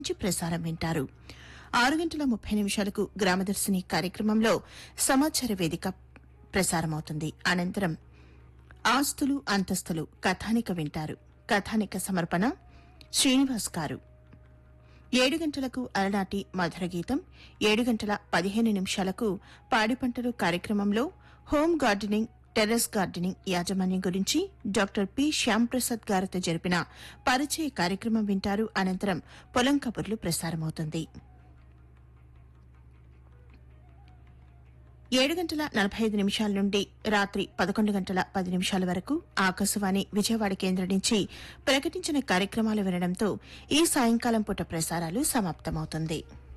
నుంచి ప్రసారం వింటారు ఆరు గంటల ముప్పై నిమిషాలకు గ్రామదర్శిని కార్యక్రమంలో సమాచార వేదిక ప్రసారమవుతుంది అనంతరం ఆస్తులు అంతస్తులు కథానిక వింటారు కథానిక సమర్పణ శ్రీనివాస్ గారు ఏడు గంటలకు అలనాటి మధుర గీతం ఏడు గంటల పదిహేను నిమిషాలకు పాడి పంటలు కార్యక్రమంలో హోమ్ గార్డెనింగ్ టెర్రస్ గార్డెనింగ్ యాజమాన్యం గురించి డాక్టర్ పి శ్యాంప్రసాద్ గారితో జరిపిన పరిచయ కార్యక్రమం వింటారు అనంతరం పొలం కబుర్లు ప్రసారమవుతుంది ఏడు గంటల నలభై ఐదు నిమిషాల నుండి రాత్రి పదకొండు గంటల పది నిమిషాల వరకు ఆకాశవాణి విజయవాడ కేంద్రం నుంచి ప్రకటించిన కార్యక్రమాలు వినడంతో ఈ సాయంకాలం పూట ప్రసారాలు సమాప్తమవుతుంది